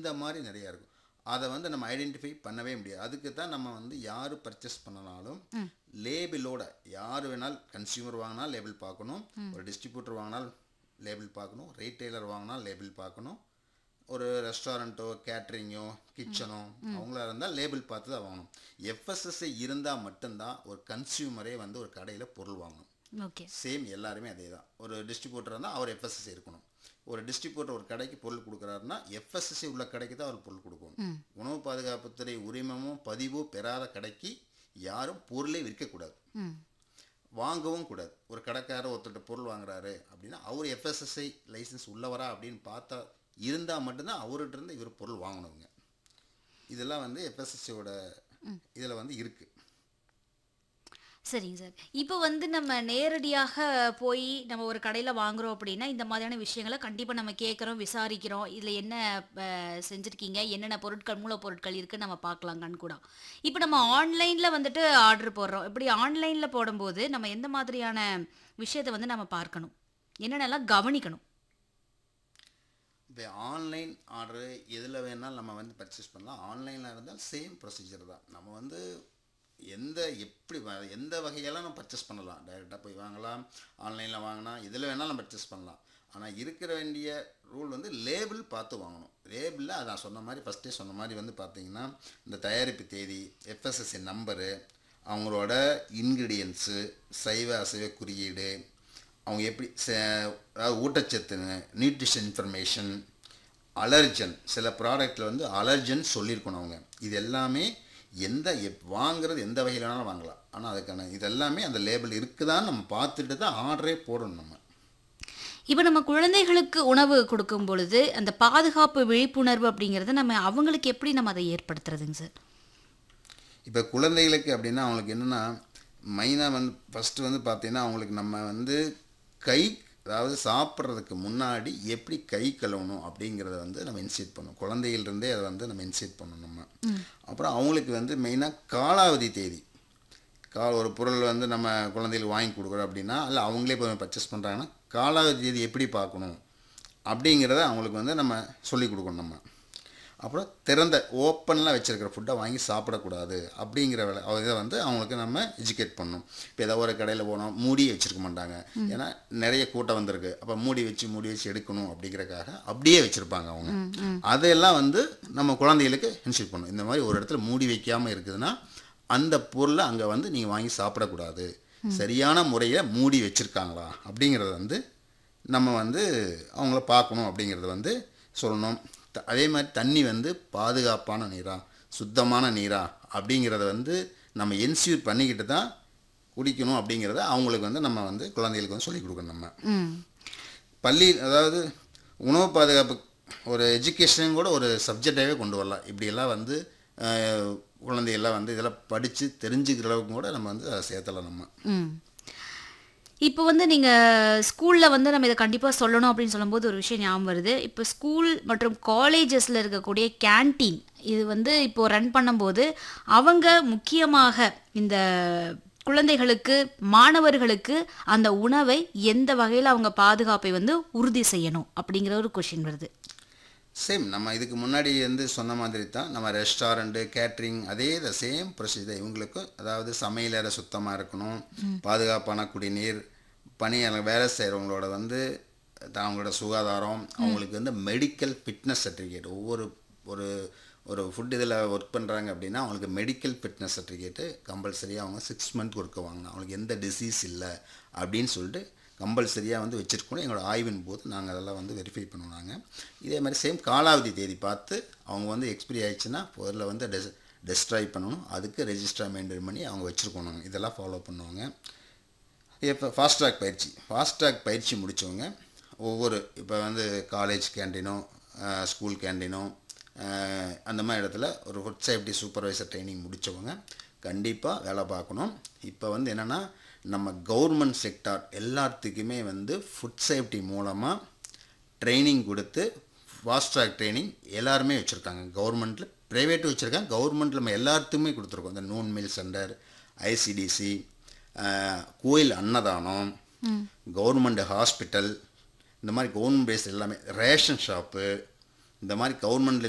மாதிரி நிறையா இருக்கும் அதை வந்து நம்ம ஐடென்டிஃபை பண்ணவே முடியாது அதுக்கு தான் நம்ம வந்து யார் பர்ச்சேஸ் பண்ணனாலும் லேபிளோட யார் வேணாலும் கன்சியூமர் வாங்கினா லேபிள் பார்க்கணும் ஒரு டிஸ்ட்ரிபியூட்டர் வாங்கினால் லேபிள் பார்க்கணும் ரீட்டைலர் வாங்கினா லேபிள் பார்க்கணும் ஒரு ரெஸ்டாரண்ட்டோ கேட்ரிங்கோ கிச்சனோ அவங்களா இருந்தால் லேபிள் பார்த்து தான் வாங்கணும் எஃப்எஸ்எஸ்ஐ இருந்தால் மட்டும்தான் ஒரு கன்சியூமரே வந்து ஒரு கடையில் பொருள் வாங்கணும் ஓகே சேம் எல்லாருமே அதே தான் ஒரு டிஸ்ட்ரிபியூட்டர் இருந்தால் அவர் எஃப்எஸ்எஸ்ஐ இருக்கணும் ஒரு டிஸ்ட்ரிபியூட்டர் ஒரு கடைக்கு பொருள் கொடுக்குறாருன்னா எஃப்எஸ்எஸ்ஐ உள்ள கடைக்கு தான் அவர் பொருள் கொடுக்கணும் உணவு பாதுகாப்புத்துறை உரிமமும் பதிவோ பெறாத கடைக்கு யாரும் பொருளே விற்கக்கூடாது ம் வாங்கவும் கூடாது ஒரு கடைக்காரர் ஒருத்தர்கிட்ட பொருள் வாங்குறாரு அப்படின்னா அவர் எஃப்எஸ்எஸ்ஐ லைசன்ஸ் உள்ளவரா அப்படின்னு பார்த்தா இருந்தால் மட்டும்தான் அவர்கிட்ட இருந்து இவர் பொருள் வாங்கணுங்க இதெல்லாம் வந்து எஃப்எஸ்எஸ்ஐயோட இதில் வந்து இருக்குது சரிங்க சார் இப்போ வந்து நம்ம நேரடியாக போய் நம்ம ஒரு கடையில் வாங்குறோம் அப்படின்னா இந்த மாதிரியான விஷயங்களை கண்டிப்பாக நம்ம கேட்குறோம் விசாரிக்கிறோம் இதில் என்ன அஹ், செஞ்சுருக்கீங்க என்னென்ன பொருட்கள் மூலப்பொருட்கள் இருக்குன்னு நம்ம பார்க்கலாம் கண்கூடா இப்போ நம்ம ஆன்லைனில் வந்துட்டு ஆர்டர் போடுறோம் இப்படி ஆன்லைனில் போடும்போது நம்ம எந்த மாதிரியான விஷயத்தை வந்து நம்ம பார்க்கணும் என்னென்னலாம் கவனிக்கணும் இப்போ ஆன்லைன் ஆர்டரு எதில் வேணாலும் நம்ம வந்து பர்ச்சேஸ் பண்ணலாம் ஆன்லைனில் இருந்தால் சேம் ப்ரொசீஜர் தான் நம்ம வந்து எந்த எப்படி வ- எந்த வகையெல்லாம் நம்ம பர்ச்சேஸ் பண்ணலாம் டைரெக்டாக போய் வாங்கலாம் ஆன்லைனில் வாங்கினா எதில் வேணாலும் பர்ச்சேஸ் பண்ணலாம் ஆனால் இருக்கிற வேண்டிய ரூல் வந்து லேபிள் பார்த்து வாங்கணும் லேபிளில் அது நான் சொன்ன மாதிரி ஃபஸ்ட்டே சொன்ன மாதிரி வந்து பார்த்தீங்கன்னா இந்த தயாரிப்பு தேதி எஃப்எஸ்எஸ்சி நம்பரு அவங்களோட இன்க்ரீடியன்ஸு சைவ அசைவ குறியீடு அவங்க எப்படி ச- அதாவது ஊட்டச்சத்துன்னு நியூட்ரிஷன் இன்ஃபர்மேஷன் அலர்ஜன் சில ப்ராடக்ட்டில் வந்து அலர்ஜன் சொல்லியிருக்கணும் அவங்க இது எல்லாமே எந்த எப் வாங்குறது எந்த வகையில் வேணாலும் வாங்கலாம் ஆனால் அதுக்கான இது எல்லாமே அந்த லேபிள் இருக்குதான்னு நம்ம பார்த்துட்டு தான் ஆர்டரே போடணும் நம்ம இப்போ நம்ம குழந்தைகளுக்கு உணவு கொடுக்கும் பொழுது அந்த பாதுகாப்பு விழிப்புணர்வு அப்படிங்கிறத நம்ம அவங்களுக்கு எப்படி நம்ம அதை ஏற்படுத்துறதுங்க சார் இப்போ குழந்தைகளுக்கு அப்படின்னா அவங்களுக்கு என்னென்னா மெயினாக வந்து ஃபஸ்ட்டு வந்து பார்த்தீங்கன்னா அவங்களுக்கு நம்ம வந்து கை அதாவது சாப்பிட்றதுக்கு முன்னாடி எப்படி கை கழுவணும் அப்படிங்கிறத வந்து நம்ம இன்சியேட் பண்ணணும் குழந்தைகள்ருந்தே அதை வந்து நம்ம இன்சியேட் பண்ணணும் நம்ம அப்புறம் அவங்களுக்கு வந்து மெயினாக காலாவதி தேதி கா ஒரு பொருள் வந்து நம்ம குழந்தைகளுக்கு வாங்கி கொடுக்குறோம் அப்படின்னா இல்லை அவங்களே போய் பர்ச்சேஸ் பண்ணுறாங்கன்னா காலாவதி தேதி எப்படி பார்க்கணும் அப்படிங்கிறத அவங்களுக்கு வந்து நம்ம சொல்லிக் கொடுக்கணும் நம்ம அப்புறம் திறந்த ஓப்பனில் வச்சுருக்கிற ஃபுட்டை வாங்கி சாப்பிடக்கூடாது அப்படிங்கிற வேலை இதை வந்து அவங்களுக்கு நம்ம எஜுகேட் பண்ணணும் இப்போ ஏதோ ஒரு கடையில் போனோம் மூடி வச்சுருக்க மாட்டாங்க ஏன்னா நிறைய கூட்டம் வந்திருக்கு அப்போ மூடி வச்சு மூடி வச்சு எடுக்கணும் அப்படிங்கிறக்காக அப்படியே வச்சுருப்பாங்க அவங்க அதையெல்லாம் வந்து நம்ம குழந்தைகளுக்கு இன்ஸ்டியூட் பண்ணணும் இந்த மாதிரி ஒரு இடத்துல மூடி வைக்காமல் இருக்குதுன்னா அந்த பொருளை அங்கே வந்து நீங்கள் வாங்கி சாப்பிடக்கூடாது சரியான முறையில் மூடி வச்சுருக்காங்களா அப்படிங்கிறத வந்து நம்ம வந்து அவங்கள பார்க்கணும் அப்படிங்கிறத வந்து சொல்லணும் த- அதே மாதிரி தண்ணி வந்து பாதுகாப்பான நீரா சுத்தமான நீரா அப்படிங்கிறத வந்து நம்ம என்சியூர் பண்ணிக்கிட்டு தான் குடிக்கணும் அப்படிங்கிறத அவங்களுக்கு வந்து நம்ம வந்து குழந்தைகளுக்கு வந்து சொல்லிக் கொடுக்கணும் நம்ம ம் பள்ளி அதாவது உணவு பாதுகாப்பு ஒரு எஜுகேஷன் கூட ஒரு சப்ஜெக்டாகவே கொண்டு வரலாம் இப்படியெல்லாம் வந்து அஹ், குழந்தைகள்லாம் வந்து இதெல்லாம் படித்து தெரிஞ்சுக்கிற அளவுக்கு கூட நம்ம வந்து அதை சேர்த்தலாம் நம்ம ம் இப்போ வந்து நீங்கள் ஸ்கூலில் வந்து நம்ம இதை கண்டிப்பாக சொல்லணும் அப்படின்னு சொல்லும்போது ஒரு விஷயம் ஞாபகம் வருது இப்போ ஸ்கூல் மற்றும் காலேஜஸில் இருக்கக்கூடிய கேண்டீன் இது வந்து இப்போ ரன் பண்ணும்போது அவங்க முக்கியமாக இந்த குழந்தைகளுக்கு மாணவர்களுக்கு அந்த உணவை எந்த வகையில் அவங்க பாதுகாப்பை வந்து உறுதி செய்யணும் அப்படிங்கிற ஒரு கொஷின் வருது சேம் நம்ம இதுக்கு முன்னாடி வந்து சொன்ன மாதிரி தான் நம்ம ரெஸ்டாரண்ட்டு கேட்ரிங் அதே த சேம் ப்ரொசீஜர் இவங்களுக்கும் அதாவது சமையலறை சுத்தமாக இருக்கணும் பாதுகாப்பான குடிநீர் பணியாளர் வேலை செய்கிறவங்களோட வந்து த- அவங்களோட சுகாதாரம் அவங்களுக்கு வந்து மெடிக்கல் ஃபிட்னஸ் சர்டிஃபிகேட் ஒவ்வொரு ஒரு ஒரு ஃபுட் இதில் ஒர்க் பண்ணுறாங்க அப்படின்னா அவங்களுக்கு மெடிக்கல் ஃபிட்னஸ் சர்டிஃபிகேட்டு கம்பல்சரியாக அவங்க சிக்ஸ் மந்த் ஒர்க்க வாங்கணும் அவங்களுக்கு எந்த டிசீஸ் இல்லை அப்படின்னு சொல்லிட்டு கம்பல்சரியாக வந்து வச்சுருக்கணும் எங்களோட ஆய்வின் போது நாங்கள் அதெல்லாம் வந்து வெரிஃபை பண்ணுவாங்க இதே மாதிரி சேம் காலாவதி தேதி பார்த்து அவங்க வந்து எக்ஸ்பிரி ஆயிடுச்சுன்னா பொருளை வந்து டெஸ் டெஸ்ட்ராய் பண்ணணும் அதுக்கு ரெஜிஸ்டர் மெயின்டைன் பண்ணி அவங்க வச்சுருக்கணும் இதெல்லாம் ஃபாலோ பண்ணுவாங்க இப்போ ஃபாஸ்ட் ட்ராக் பயிற்சி ஃபாஸ்ட் ட்ராக் பயிற்சி முடித்தவங்க ஒவ்வொரு இப்போ வந்து காலேஜ் கேண்டீனோ ஸ்கூல் கேண்டீனோ அந்த மாதிரி இடத்துல ஒரு ஃபுட் சேஃப்டி சூப்பர்வைசர் ட்ரைனிங் முடித்தவங்க கண்டிப்பாக வேலை பார்க்கணும் இப்போ வந்து என்னென்னா நம்ம கவர்மெண்ட் செக்டார் எல்லாத்துக்குமே வந்து ஃபுட் சேஃப்டி மூலமாக ட்ரைனிங் கொடுத்து ஃபாஸ்ட் ட்ராக் ட்ரைனிங் எல்லாருமே வச்சுருக்காங்க கவர்மெண்ட்டில் ப்ரைவேட்டும் வச்சுருக்காங்க கவர்மெண்ட்டில் நம்ம எல்லாத்துக்குமே கொடுத்துருக்கோம் இந்த நூன் மில் சென்டர் ஐசிடிசி கோயில் அன்னதானம் கவர்மெண்ட் ஹாஸ்பிட்டல் இந்த மாதிரி கவர்மெண்ட் பேஸ் எல்லாமே ரேஷன் ஷாப்பு இந்த மாதிரி கவர்மெண்ட்